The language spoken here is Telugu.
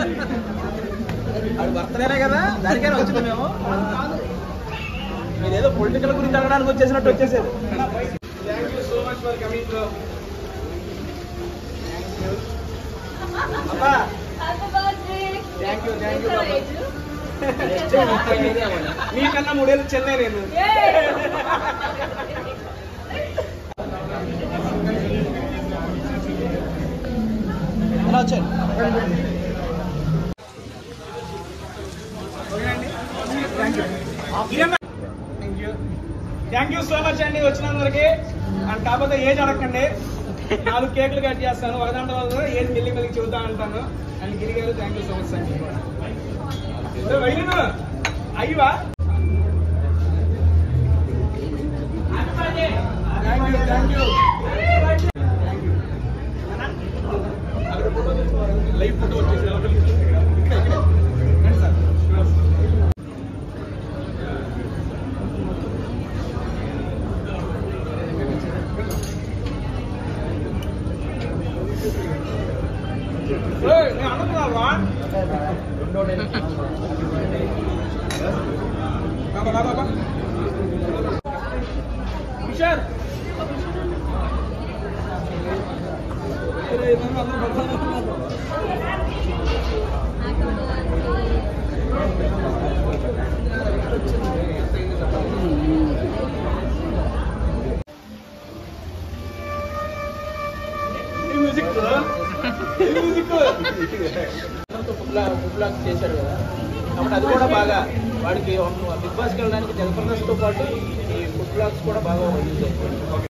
అది బర్త్డేనే కదా దానికైనా వచ్చింది మేము మీరేదో పొలిటికల్ గురించి అడగడానికి వచ్చేసినట్టు వచ్చేసారు thank you so much for coming bro అబ్బా థ్యాంక్ యూ థ్యాంక్ యూ మీకన్నా మూడేళ్ళు చెన్నై నేను ఎలా వచ్చారు థ్యాంక్ యూ సో మచ్ అండి వచ్చినందరికి అండ్ కాకపోతే ఏజ్ అడగండి నాలుగు కేకులు కట్ చేస్తాను ఒకదాంట వల్ల ఏజ్ మెల్లి మెల్లి చెబుతా అంటాను and Giri garu thank you so much అండి వైను అయ్యవా thank you thank you live photo వచ్చేసి ఇక్కడ ఇక్కడ రండి సార్ ఏయ్, నేను అనుకున్నావా బాబా బాబా బాబా కిషోర్ ఏయ్, ఇదంతా అందరూ పడుతున్నారు. ఈ మ్యూజిక్ ఈ మ్యూజిక్ బ్లాక్ చేశాడు కదా కాబట్టి అది కూడా బాగా వాడికి బిగ్ బాస్కి వెళ్ళడానికి జబర్దస్త్ తో పాటు ఈ ఫుడ్ బ్లాగ్స్ కూడా బాగా యూజ్ అవుతుంది